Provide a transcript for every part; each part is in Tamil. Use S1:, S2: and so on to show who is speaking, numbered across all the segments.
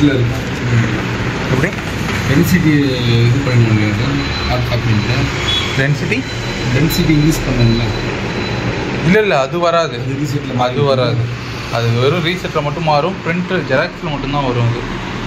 S1: டென்சிட்டியில் இருக்கும்
S2: எப்படி
S1: டென்சிட்டி இது பண்ண முடியாது ஆப் காப்பிட்டு
S2: டென்சிட்டி
S1: டென்சிட்டி இன்க்ரீஸ் பண்ணல
S2: இல்லை இல்லை அது வராது
S1: அது ரீசெட்டில்
S2: அது வராது அது வெறும் ரீசெட்டில் மட்டும் மாறும் பிரிண்ட் ஜெராக்ஸில் மட்டும்தான் வரும் அது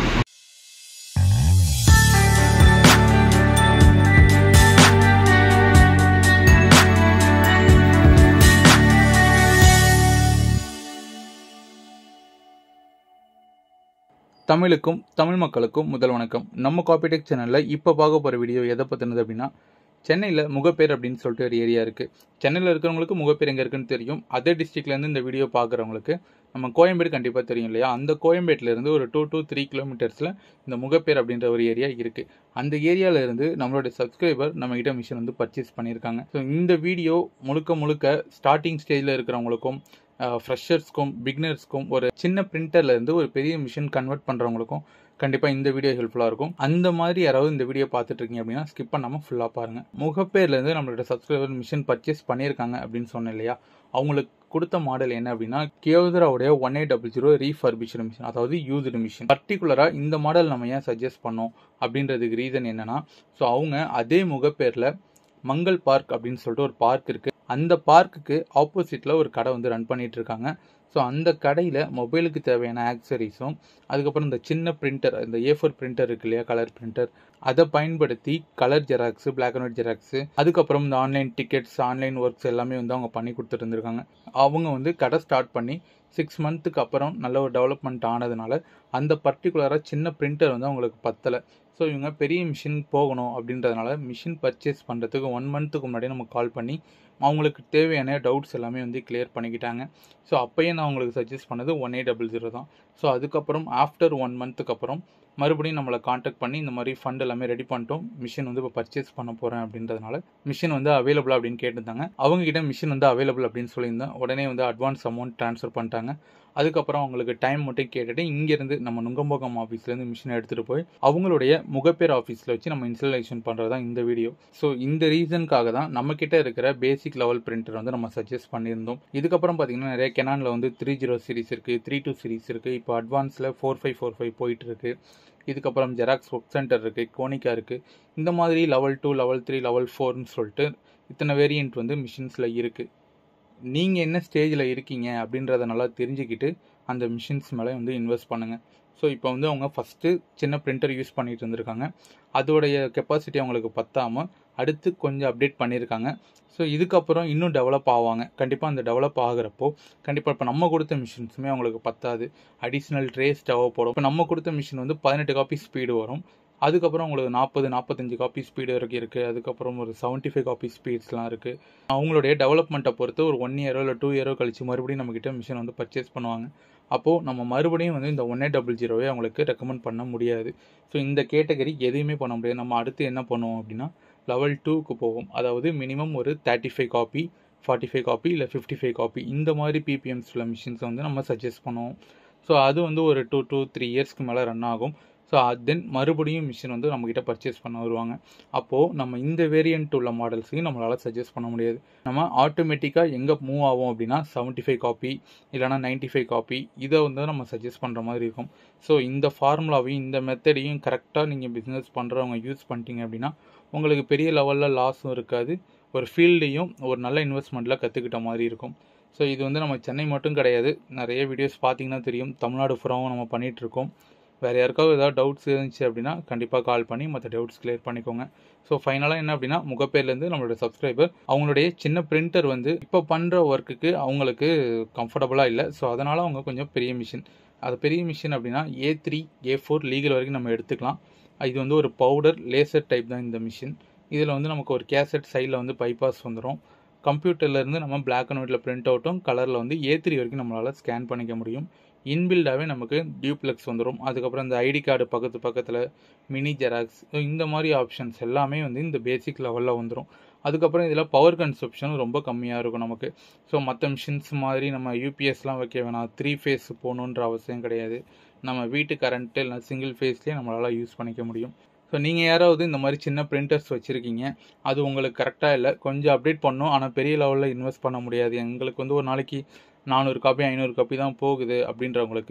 S2: தமிழுக்கும் தமிழ் மக்களுக்கும் முதல் வணக்கம் நம்ம காப்பிடெக் சேனலில் இப்போ பார்க்க போகிற வீடியோ எதை பற்றினது அப்படின்னா சென்னையில் முகப்பேர் அப்படின்னு சொல்லிட்டு ஒரு ஏரியா இருக்குது சென்னையில் இருக்கிறவங்களுக்கு முகப்பேர் எங்கே இருக்குன்னு தெரியும் அதே டிஸ்ட்ரிக்ட்லேருந்து இந்த வீடியோ பார்க்குறவங்களுக்கு நம்ம கோயம்பேடு கண்டிப்பாக தெரியும் இல்லையா அந்த கோயம்பேட்டிலேருந்து ஒரு டூ டூ த்ரீ கிலோமீட்டர்ஸில் இந்த முகப்பேர் அப்படின்ற ஒரு ஏரியா இருக்குது அந்த ஏரியாவில் இருந்து நம்மளுடைய சப்ஸ்கிரைபர் நம்மகிட்ட மிஷின் வந்து பர்ச்சேஸ் பண்ணியிருக்காங்க ஸோ இந்த வீடியோ முழுக்க முழுக்க ஸ்டார்டிங் ஸ்டேஜில் இருக்கிறவங்களுக்கும் ஃப்ரெஷர்ஸ்க்கும் பிகினர்ஸ்க்கும் ஒரு சின்ன பிரிண்டர்ல இருந்து ஒரு பெரிய மிஷின் கன்வெர்ட் பண்ணுறவங்களுக்கும் கண்டிப்பாக இந்த வீடியோ ஹெல்ப்ஃபுல்லாக இருக்கும் அந்த மாதிரி யாராவது இந்த வீடியோ பார்த்துட்டு இருக்கீங்க அப்படின்னா ஸ்கிப் பண்ணாமல் ஃபுல்லாக பாருங்கள் முகப்பேர்லேருந்து நம்மளோட சப்ஸ்கிரைபர் மிஷின் பர்ச்சேஸ் பண்ணியிருக்காங்க அப்படின்னு சொன்னேன் இல்லையா அவங்களுக்கு கொடுத்த மாடல் என்ன அப்படின்னா கியோதராவுடைய one eight double zero refurbished machine அதாவது யூஸ்டு மிஷின் பர்டிகுலராக இந்த மாடல் நம்ம ஏன் சஜஸ்ட் பண்ணோம் அப்படின்றதுக்கு ரீசன் என்னன்னா ஸோ அவங்க அதே முகப்பேரில் மங்கள் பார்க் அப்படின்னு சொல்லிட்டு ஒரு பார்க் இருக்குது அந்த பார்க்குக்கு ஆப்போசிட்டில் ஒரு கடை வந்து ரன் பண்ணிட்டு இருக்காங்க ஸோ அந்த கடையில் மொபைலுக்கு தேவையான ஆக்சரிஸும் அதுக்கப்புறம் இந்த சின்ன பிரிண்டர் இந்த ஏ ஃபோர் பிரிண்டர் இருக்கு இல்லையா கலர் பிரிண்டர் அதை பயன்படுத்தி colour xerox black and white xerox அதுக்கப்புறம் இந்த ஆன்லைன் டிக்கெட்ஸ் ஆன்லைன் ஒர்க்ஸ் எல்லாமே வந்து அவங்க பண்ணி கொடுத்துட்டு இருந்திருக்காங்க அவங்க வந்து கடை ஸ்டார்ட் பண்ணி சிக்ஸ் மந்த்துக்கு அப்புறம் நல்ல ஒரு டெவலப்மெண்ட் ஆனதுனால அந்த பர்டிகுலராக சின்ன பிரிண்டர் வந்து அவங்களுக்கு பத்தலை ஸோ இவங்க பெரிய மிஷின் போகணும் அப்படின்றதுனால மிஷின் பர்ச்சேஸ் பண்ணுறதுக்கு ஒன் மந்த்துக்கு முன்னாடி நம்ம கால் பண்ணி அவங்களுக்கு தேவையான டவுட்ஸ் எல்லாமே வந்து கிளியர் பண்ணிக்கிட்டாங்க ஸோ அப்போயே நான் அவங்களுக்கு சஜஸ்ட் பண்ணது ஒன் எயிட் டபுள் ஜீரோ தான் ஸோ அதுக்கப்புறம் ஆஃப்டர் ஒன் மந்த்துக்கு அப்புறம் மறுபடியும் நம்மளை காண்டாக்ட் பண்ணி இந்த மாதிரி ஃபண்ட் எல்லாமே ரெடி பண்ணிட்டோம் மிஷின் வந்து இப்போ பர்ச்சேஸ் பண்ண போகிறேன் அப்படின்றதுனால மிஷின் வந்து அவைலபிள் அப்படின்னு கேட்டிருந்தாங்க அவங்க கிட்ட மிஷின் வந்து அவைலபிள் அப்படின்னு சொல்லியிருந்தேன் உடனே வந்து அட்வான்ஸ் அமௌண்ட் ட்ரான்ஸ்ஃபர் பண்ணிட்டாங்க அதுக்கப்புறம் அவங்களுக்கு டைம் மட்டும் கேட்டுட்டு இங்கேருந்து நம்ம நுங்கம்போகம் ஆஃபீஸ்லேருந்து மிஷினை எடுத்துகிட்டு போய் அவங்களுடைய முகப்பேர் ஆஃபீஸில் வச்சு நம்ம இன்ஸ்டலேஷன் பண்ணுறது தான் இந்த வீடியோ ஸோ இந்த ரீசனுக்காக தான் நம்ம கிட்ட இருக்கிற பேசிக் லெவல் பிரிண்டர் வந்து நம்ம சஜஸ்ட் பண்ணியிருந்தோம் இதுக்கப்புறம் பார்த்தீங்கன்னா நிறைய கெனானில் வந்து த்ரீ ஜீரோ சீரிஸ் இருக்குது த்ரீ டூ சீரிஸ் இருக்குது இப்போ அட்வான்ஸில் ஃபோர் ஃபைவ் ஃபோர் ஃபைவ் போயிட்டு இருக்கு இதுக்கப்புறம் ஜெராக்ஸ் ஒர்க் சென்டர் இருக்குது கோனிக்கா இருக்குது இந்த மாதிரி level two level three level ஃபோர்னு சொல்லிட்டு இத்தனை வேரியண்ட் வந்து மிஷின்ஸில் இருக்குது நீங்கள் என்ன ஸ்டேஜில் இருக்கீங்க அப்படின்றத நல்லா தெரிஞ்சுக்கிட்டு அந்த மிஷின்ஸ் மேலே வந்து இன்வெஸ்ட் பண்ணுங்கள் ஸோ இப்போ வந்து அவங்க ஃபஸ்ட்டு சின்ன பிரிண்டர் யூஸ் பண்ணிட்டு இருந்திருக்காங்க அதோடைய கெப்பாசிட்டி அவங்களுக்கு பத்தாமல் அடுத்து கொஞ்சம் அப்டேட் பண்ணியிருக்காங்க ஸோ இதுக்கப்புறம் இன்னும் டெவலப் ஆவாங்க கண்டிப்பாக அந்த டெவலப் ஆகிறப்போ கண்டிப்பாக இப்போ நம்ம கொடுத்த மிஷின்ஸுமே அவங்களுக்கு பத்தாது அடிஷ்னல் ட்ரேஸ் தேவைப்படும் இப்போ நம்ம கொடுத்த மிஷின் வந்து பதினெட்டு காப்பி ஸ்பீடு வரும் அதுக்கப்புறம் உங்களுக்கு நாற்பது நாற்பத்தஞ்சு காப்பி ஸ்பீடு வரைக்கும் இருக்குது அதுக்கப்புறம் ஒரு செவன்ட்டி ஃபைவ் காப்பி ஸ்பீட்ஸ்லாம் இருக்குது அவங்களுடைய டெவலப்மெண்ட்டை பொறுத்து ஒரு ஒன் இயரோ இல்லை டூ இயரோ கழிச்சு மறுபடியும் நம்மக்கிட்ட மிஷின் வந்து பர்ச்சேஸ் பண்ணுவாங்க அப்போது நம்ம மறுபடியும் வந்து இந்த ஒன் எயிட் டபுள் ஜீரோவே அவங்களுக்கு ரெக்கமெண்ட் பண்ண முடியாது ஸோ இந்த கேட்டகரி எதுவுமே பண்ண முடியாது நம்ம அடுத்து என்ன பண்ணுவோம் அப்படின்னா லெவல் டூக்கு போவோம் அதாவது மினிமம் ஒரு thirty five copy forty five copy இல்லை ஃபிஃப்டி ஃபைவ் காப்பி இந்த மாதிரி பிபிஎம்ஸ் உள்ள மிஷின்ஸை வந்து நம்ம சஜஸ்ட் பண்ணுவோம் ஸோ அது வந்து ஒரு டூ டூ த்ரீ இயர்ஸ்க்கு மேலே ரன் ஆகும் ஸோ தென் மறுபடியும் மிஷின் வந்து நம்மக்கிட்ட பர்ச்சேஸ் பண்ண வருவாங்க அப்போது நம்ம இந்த வேரியண்ட் உள்ள மாடல்ஸையும் நம்மளால் சஜஸ்ட் பண்ண முடியாது நம்ம ஆட்டோமேட்டிக்காக எங்கே மூவ் ஆகும் அப்படின்னா செவன்ட்டி ஃபைவ் காப்பி இல்லைனா நைன்ட்டி ஃபைவ் காப்பி இதை வந்து நம்ம சஜஸ்ட் பண்ணுற மாதிரி இருக்கும் ஸோ இந்த ஃபார்முலாவையும் இந்த மெத்தடையும் கரெக்டாக நீங்கள் பிஸ்னஸ் பண்ணுறவங்க யூஸ் பண்ணிட்டீங்க அப்படின்னா உங்களுக்கு பெரிய லெவலில் லாஸும் இருக்காது ஒரு ஃபீல்டையும் ஒரு நல்ல இன்வெஸ்ட்மெண்ட்டில் கற்றுக்கிட்ட மாதிரி இருக்கும் ஸோ இது வந்து நம்ம சென்னை மட்டும் கிடையாது நிறைய வீடியோஸ் பார்த்தீங்கன்னா தெரியும் தமிழ்நாடு ஃபுல்லாவும் நம்ம பண்ணிகிட்ருக்கோம் வேறு யாருக்காவது ஏதாவது டவுட்ஸ் இருந்துச்சு அப்படின்னா கண்டிப்பாக கால் பண்ணி மற்ற டவுட்ஸ் கிளியர் பண்ணிக்கோங்க ஸோ ஃபைனலாக என்ன அப்படின்னா முகப்பேர்லேருந்து நம்மளோட சப்ஸ்கிரைபர் அவங்களுடைய சின்ன பிரிண்டர் வந்து இப்போ பண்ணுற ஒர்க்குக்கு அவங்களுக்கு கம்ஃபர்டபுளாக இல்லை ஸோ அதனால் அவங்க கொஞ்சம் பெரிய மிஷின் அது பெரிய மிஷின் அப்படின்னா A three A four legal வரைக்கும் நம்ம எடுத்துக்கலாம் இது வந்து ஒரு பவுடர் லேசர் டைப் தான் இந்த மிஷின் இதில் வந்து நமக்கு ஒரு கேசட் சைடில் வந்து பைபாஸ் வந்துடும் கம்ப்யூட்டர்லேருந்து நம்ம பிளாக் அண்ட் ஒயிட்டில் பிரிண்ட் அவுட்டும் கலரில் வந்து ஏ த்ரீ வரைக்கும் நம்மளால் ஸ்கேன் பண்ணிக்க முடியும் இன்பில்டாகவே நமக்கு டியூப்ளெக்ஸ் வந்துடும் அதுக்கப்புறம் இந்த ஐடி கார்டு பக்கத்து பக்கத்தில் மினி ஜெராக்ஸ் இந்த மாதிரி ஆப்ஷன்ஸ் எல்லாமே வந்து இந்த பேசிக் லெவலில் வந்துடும் அதுக்கப்புறம் இதில் பவர் கன்சப்ஷனும் ரொம்ப கம்மியாக இருக்கும் நமக்கு ஸோ மற்ற மிஷின்ஸ் மாதிரி நம்ம யூபிஎஸ்லாம் வைக்க வேணாம் த்ரீ ஃபேஸ் போகணுன்ற அவசியம் கிடையாது நம்ம வீட்டு கரண்ட்டு இல்லை சிங்கிள் ஃபேஸ்லேயே நம்மளால் யூஸ் பண்ணிக்க முடியும் ஸோ நீங்கள் யாராவது இந்த மாதிரி சின்ன பிரிண்டர்ஸ் வச்சுருக்கீங்க அது உங்களுக்கு கரெக்டாக இல்லை கொஞ்சம் அப்டேட் பண்ணும் ஆனால் பெரிய லெவலில் இன்வெஸ்ட் பண்ண முடியாது எங்களுக்கு வந்து ஒரு நாளைக்கு நானூறு காப்பி ஐநூறு காப்பி தான் போகுது அப்படின்றவங்களுக்கு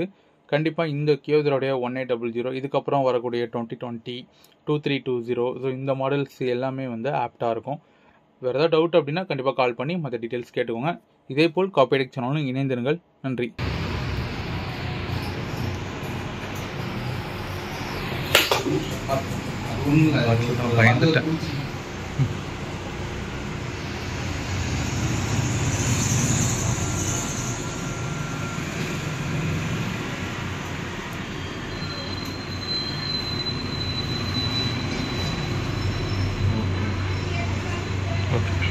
S2: கண்டிப்பாக இந்த கியோதரோடைய ஒன் எயிட் டபுள் ஜீரோ இதுக்கப்புறம் வரக்கூடிய twenty twenty two three two zero so இந்த மாடல்ஸ் எல்லாமே வந்து ஆப்டாக இருக்கும் வேறு ஏதாவது டவுட் அப்படின்னா கண்டிப்பாக கால் பண்ணி மற்ற டீட்டெயில்ஸ் கேட்டுக்கோங்க இதே போல் காப்பீடெக் சேனலும் இணைந்திருங்கள் நன்றி பயந்துட்டேன். ஓகே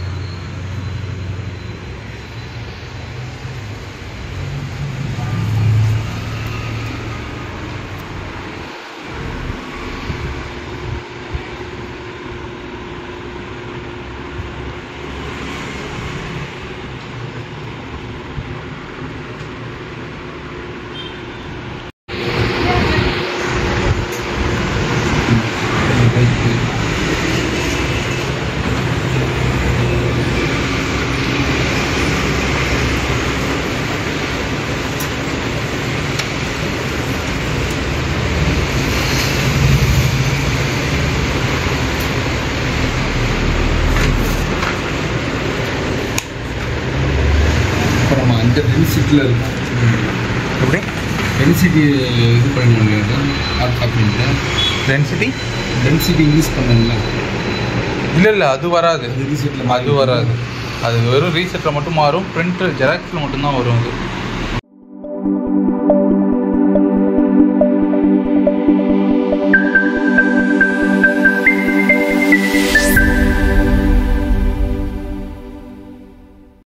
S1: இப்போ நம்ம அந்த டென்சிட்டியில் இருக்கும்
S2: எப்படி
S1: டென்சிட்டி இது பண்ண முடியாது அப்படின்ட்டு
S2: டென்சிட்டி
S1: டென்சிட்டி இன்க்ரீஸ் பண்ணல
S2: இல்லை இல்லை அது வராது
S1: அது ரீசெட்டில்
S2: அது வராது அது வெறும் ரீசெட்டில் மட்டும் மாறும் பிரிண்ட் ஜெராக்ஸில் மட்டும்தான் வரும் அது